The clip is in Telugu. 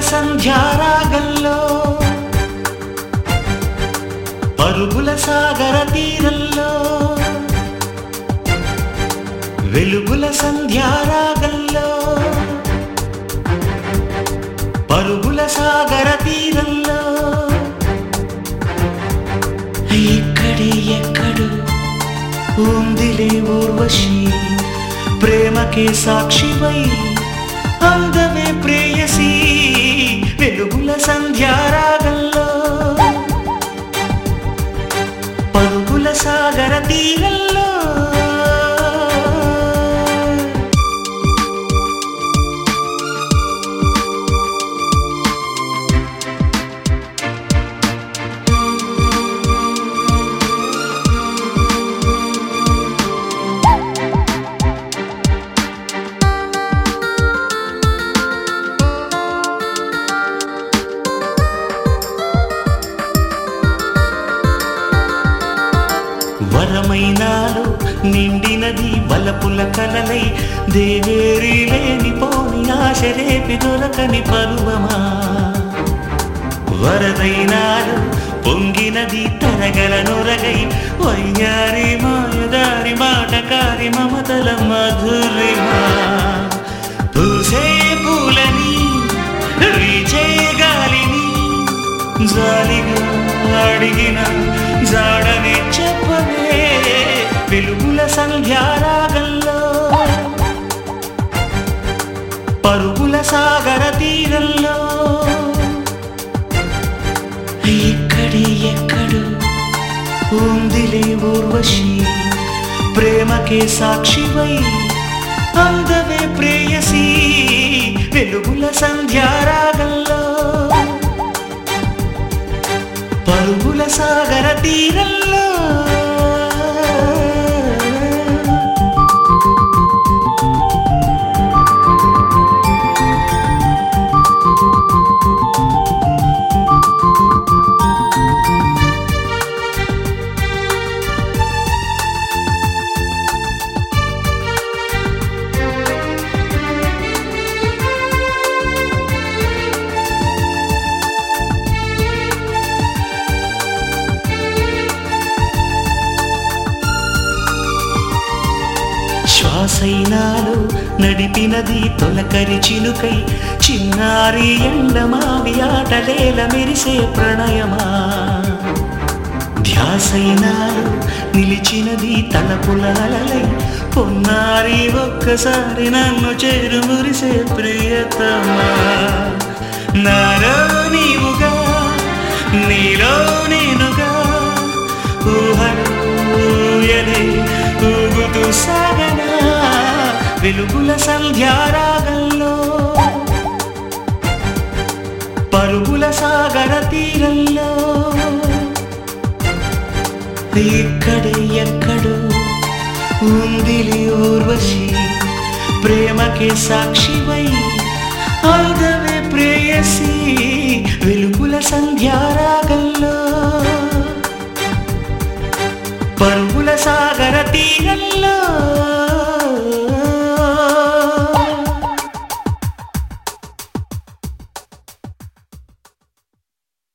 సంధ్యారాగంలో పరుగుల సాగర తీరంలో వెలుగుల సంధ్యారాగంలో పరుగుల సాగర తీరంలో ఇక్కడే ఎక్కడు ఉందిలే ఊర్వశి ప్రేమకే సాక్షివై అందమే ప్రేయసి వెలుగుల సంధ్యారాగంలో పరుగుల సాగర తీరంలో వరమైనాలో నిండినది బలపుల కలలై దేవేరి లేని పోని ఆశ రేపి దొరకని పరువమా వరదైనాలు పొంగినది తరగల నొరగై వయ్యారి మాయదారి మాటకారి మమతల మధురిమా పూసే పూలని రీచే గాలిని జాలిగా అడిగిన జాడని చెప్పవే వెలుగుల సంధ్యారాగంలో పరుగుల సాగర తీరంలో ఇక్కడే ఎక్కడు ఉందిలే ఊర్వశి ప్రేమకే సాక్షివై అందవే ప్రేయసి వెలుగుల సంధ్యారాగంలో పరుగుల సాగర తీరంలో శ్వాసైనాలు నడిపినది తొలకరి చిలుకై చిన్నారి ఎండమావి ఆటలేల మెరిసే ప్రణయమా ధ్యాసైనాలు నిలిచినది తలపుల అలలై పొన్నారి ఒక్కసారి నన్ను చేరు మురిసే ప్రియతమా నాలో నీవుగా నీలో నేనుగా ఊహలే ఊగుతూ సాగనా వెలుగుల సంధ్యారాగంలో పరుగుల సాగర తీరంలో ఇక్కడే ఎక్కడు ఉందిలి ఊర్వశి ప్రేమకే సాక్షివై అందవే ప్రేయసి వెలుగుల సంధ్యారాగంలో పరుగుల సాగర తీరంలో